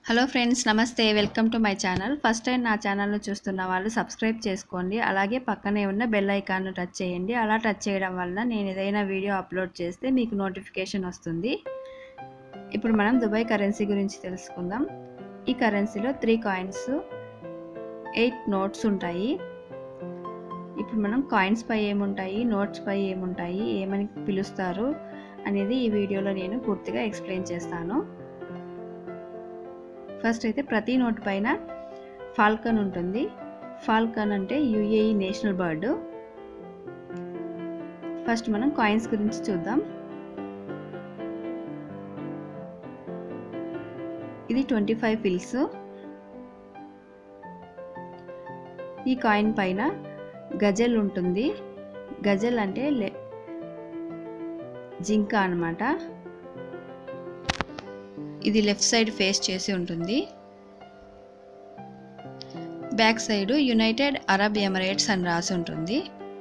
hello friends నమస్తే welcome to my channel first time నా ఛానల్ను చూస్తున్న వాళ్ళు సబ్స్క్రైబ్ చేసుకోండి అలాగే పక్కనే ఉన్న బెల్ ఐకాన్ను టచ్ చేయండి అలా టచ్ చేయడం వలన నేను ఏదైనా వీడియో అప్లోడ్ చేస్తే మీకు నోటిఫికేషన్ వస్తుంది ఇప్పుడు మనం దుబాయ్ కరెన్సీ గురించి తెలుసుకుందాం ఈ కరెన్సీలో త్రీ కాయిన్స్ ఎయిట్ నోట్స్ ఉంటాయి ఇప్పుడు మనం కాయిన్స్ పై ఏముంటాయి నోట్స్ పై ఏముంటాయి ఏమని పిలుస్తారు అనేది ఈ వీడియోలో నేను పూర్తిగా ఎక్స్ప్లెయిన్ చేస్తాను ఫస్ట్ అయితే ప్రతి నోట్ పైన ఫాల్కన్ ఉంటుంది ఫాల్కన్ అంటే యుఏఈ నేషనల్ బర్డ్ ఫస్ట్ మనం కాయిన్స్ గురించి చూద్దాం ఇది ట్వంటీ ఫైవ్ ఫిల్స్ ఈ కాయిన్ పైన గజల్ ఉంటుంది గజల్ అంటే జింక అనమాట ఇది లెఫ్ట్ సైడ్ ఫేస్ చేసి ఉంటుంది back side United Arab Emirates అని రాసి ఉంటుంది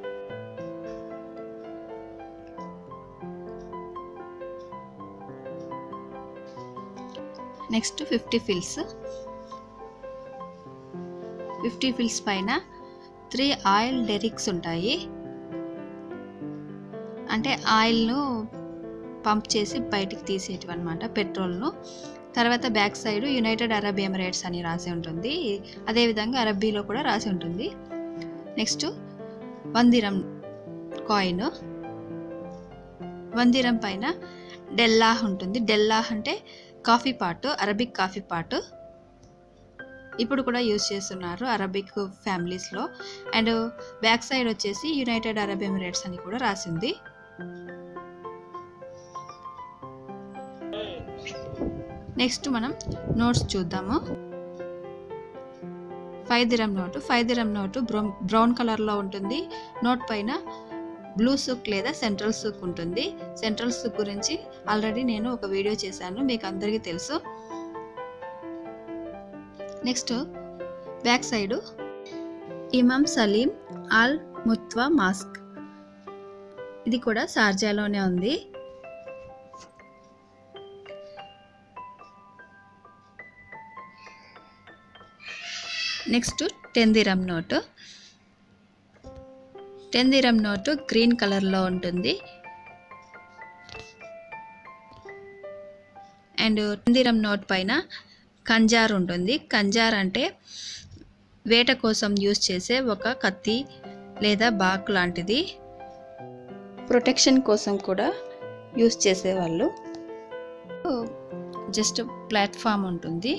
next fifty fils fifty fils పైన త్రీ ఆయిల్ డెరిక్స్ ఉంటాయి అంటే ఆయిల్ను పంప్ చేసి బయటికి తీసేటివి అనమాట పెట్రోల్ను తర్వాత back side United Arab Emirates అని రాసి ఉంటుంది అదేవిధంగా అరబ్బీలో కూడా రాసి ఉంటుంది నెక్స్ట్ వందిరం కాయిన్ వందిరం పైన డెల్లాహ్ ఉంటుంది డెల్లాహ్ అంటే coffee pot Arabic coffee pot ఇప్పుడు కూడా యూజ్ చేస్తున్నారు అరబిక్ ఫ్యామిలీస్లో అండ్ బ్యాక్ సైడ్ వచ్చేసి యునైటెడ్ అరబ్ ఎమిరేట్స్ అని కూడా రాసింది నెక్స్ట్ మనం నోట్స్ చూద్దాము five dirham note five dirham note brown కలర్లో ఉంటుంది నోట్ పైన బ్లూ సుక్ లేదా సెంట్రల్ సుక్ ఉంటుంది సెంట్రల్ సుక్ గురించి ఆల్రెడీ నేను ఒక వీడియో చేశాను మీకు అందరికీ తెలుసు next back side Imam Salim Al Mutawa mosque ఇది కూడా షార్జాలోనే ఉంది next ten dirham note ten dirham note green కలర్లో ఉంటుంది అండ్ టెన్ దిరం నోట్ పైన కంజార్ ఉంటుంది కంజార్ అంటే వేట కోసం యూజ్ చేసే ఒక కత్తి లేదా బాక్ లాంటిది ప్రొటెక్షన్ కోసం కూడా యూజ్ చేసేవాళ్ళు జస్ట్ ప్లాట్ఫామ్ ఉంటుంది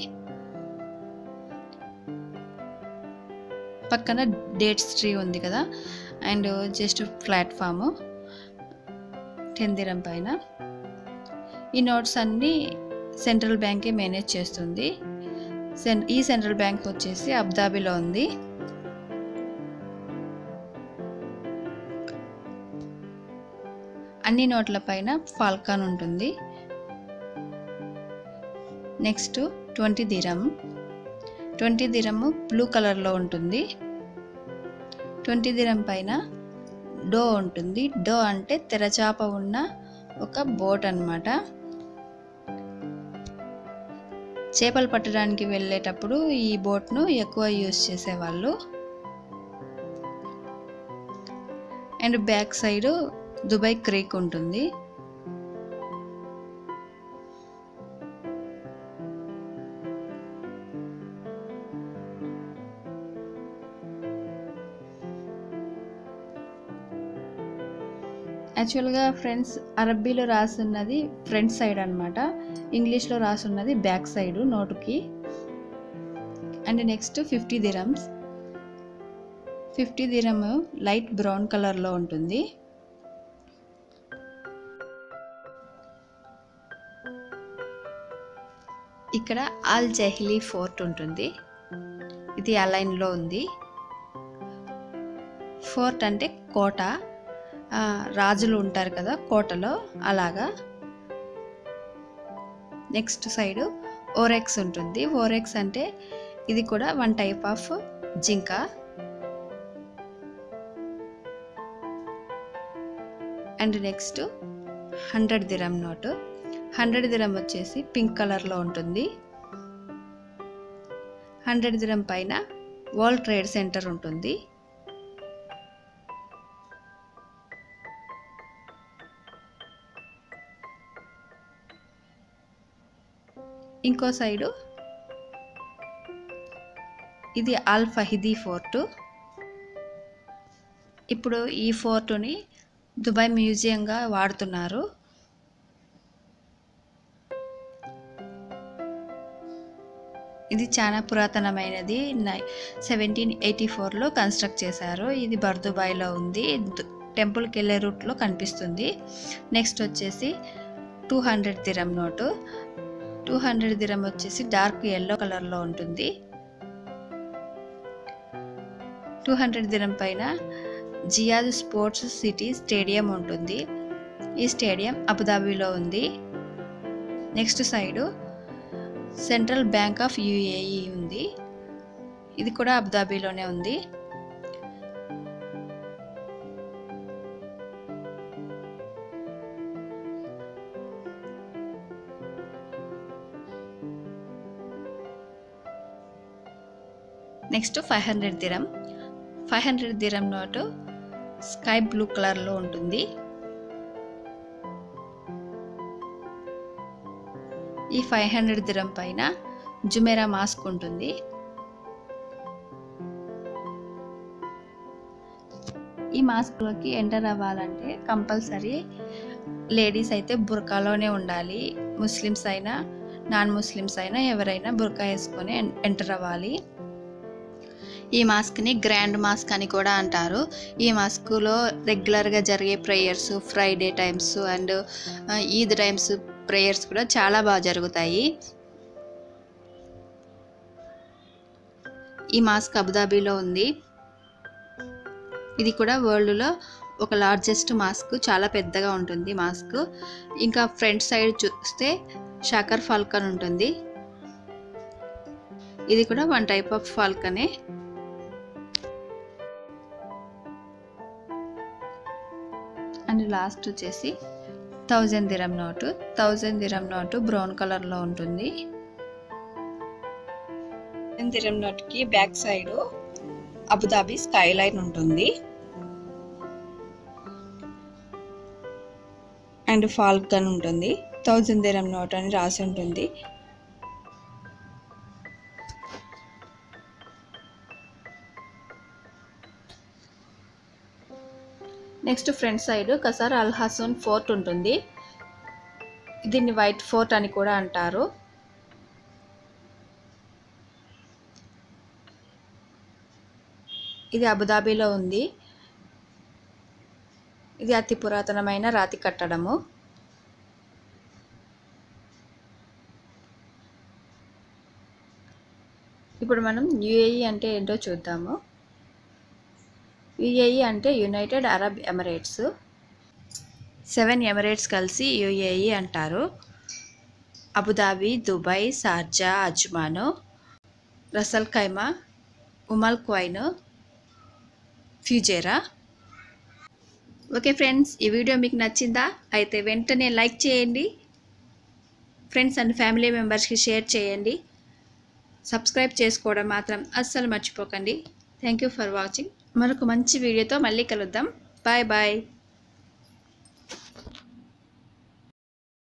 పక్కన డేట్స్ ట్రీ ఉంది కదా అండ్ జస్ట్ ప్లాట్ఫాము టెందిరం పైన ఈ నోట్స్ అన్నీ సెంట్రల్ బ్యాంకే మేనేజ్ చేస్తుంది సెన్ ఈ సెంట్రల్ బ్యాంక్ వచ్చేసి అబుదాబిలో ఉంది అన్ని నోట్ల పైన ఫాల్కాన్ ఉంటుంది next twenty dirham twenty dirham blue కలర్లో ఉంటుంది ట్వంటీ దిరం పైన డో ఉంటుంది డో అంటే తెరచాప ఉన్న ఒక బోట్ అనమాట చేపలు పట్టడానికి వెళ్ళేటప్పుడు ఈ బోట్ను ఎక్కువ యూజ్ చేసేవాళ్ళు and back side Dubai Creek ఉంటుంది యాక్చువల్గా ఫ్రెండ్స్ అరబ్బీలో రాసున్నది ఫ్రంట్ సైడ్ అనమాట ఇంగ్లీష్లో రాసున్నది బ్యాక్ సైడ్ నోటుకి and next fifty dirhams fifty dirham light brown కలర్లో ఉంటుంది ఇక్కడ ఆల్ జహ్లీ ఫోర్ట్ ఉంటుంది ఇది అలైన్లో ఉంది ఫోర్ట్ అంటే కోట రాజులు ఉంటారు కదా కోటలో అలాగా నెక్స్ట్ సైడ్ ఓరెక్స్ ఉంటుంది ఓరెక్స్ అంటే ఇది కూడా వన్ టైప్ ఆఫ్ జింక and next hundred dirham note hundred dirham వచ్చేసి పింక్ కలర్లో ఉంటుంది హండ్రెడ్ దిరం పైన వరల్డ్ ట్రేడ్ సెంటర్ ఉంటుంది ఇంకో సైడు ఇది అల్ ఫహిదీ ఫోర్టు ఇప్పుడు ఈ ఫోర్టుని దుబాయ్ మ్యూజియంగా వాడుతున్నారు ఇది చాలా పురాతనమైనది సెవెంటీన్ ఎయిటీ ఫోర్లో కన్స్ట్రక్ట్ చేశారు ఇది బర్దుబాయ్లో ఉంది టెంపుల్కి వెళ్ళే రూట్లో కనిపిస్తుంది నెక్స్ట్ వచ్చేసి two hundred dirham note two hundred dirham వచ్చేసి డార్క్ ఎల్లో కలర్లో ఉంటుంది టూ హండ్రెడ్ దినం పైన జియాద్ స్పోర్ట్స్ సిటీ స్టేడియం ఉంటుంది ఈ స్టేడియం అబుదాబిలో ఉంది next side Central Bank of UAE ఉంది ఇది కూడా అబుదాబిలోనే ఉంది next five hundred dirham five hundred dirham note sky blue కలర్లో ఉంటుంది ఈ ఫైవ్ హండ్రెడ్ దిరం పైన జుమేరా మాస్క్ ఉంటుంది ఈ మాస్క్లోకి ఎంటర్ అవ్వాలంటే కంపల్సరీ లేడీస్ అయితే బుర్కాలోనే ఉండాలి ముస్లిమ్స్ అయినా నాన్ ముస్లిమ్స్ అయినా ఎవరైనా బుర్కా వేసుకొని ఎంటర్ అవ్వాలి ఈ మాస్క్ని గ్రాండ్ మాస్క్ అని కూడా అంటారు ఈ మాస్క్లో రెగ్యులర్గా జరిగే prayers Friday times and Eid times prayers కూడా చాలా బాగా జరుగుతాయి ఈ మాస్క్ అబుదాబీలో ఉంది ఇది కూడా వరల్డ్లో ఒక లార్జెస్ట్ మాస్క్ చాలా పెద్దగా ఉంటుంది మాస్క్ ఇంకా ఫ్రంట్ సైడ్ చూస్తే షాకర్ ఫాల్కన్ ఉంటుంది ఇది కూడా వన్ టైప్ ఆఫ్ ఫాల్కనే అండ్ లాస్ట్ వచ్చేసి thousand dirham note thousand dirham note brown కలర్లో ఉంటుంది దిరం నోట్కి back side Abu Dhabi skyline ఉంటుంది అండ్ ఫాల్కన్ ఉంటుంది థౌజండ్ దిరం నోట్ అని రాసి ఉంటుంది next front side Qasr Al Hosn fort ఉంటుంది దీన్ని వైట్ ఫోర్ట్ అని కూడా అంటారు ఇది అబుదాబీలో ఉంది ఇది అతి పురాతనమైన రాతి కట్టడము ఇప్పుడు మనం యుఏఈ అంటే ఏంటో చూద్దాము యుఏఈ అంటే United Arab Emirates seven Emirates కలిసి యుఏఈ అంటారు Abu Dhabi Dubai Sharjah Ajman Ras Al Khaimah Umm Al Quwain Fujairah okay friends ఈ వీడియో మీకు నచ్చిందా అయితే వెంటనే లైక్ చేయండి ఫ్రెండ్స్ అండ్ ఫ్యామిలీ మెంబర్స్కి షేర్ చేయండి సబ్స్క్రైబ్ చేసుకోవడం మాత్రం అస్సలు మర్చిపోకండి థ్యాంక్ యూ ఫర్ వాచింగ్ మరొక మంచి వీడియోతో మళ్ళీ కలుద్దాం బాయ్ బాయ్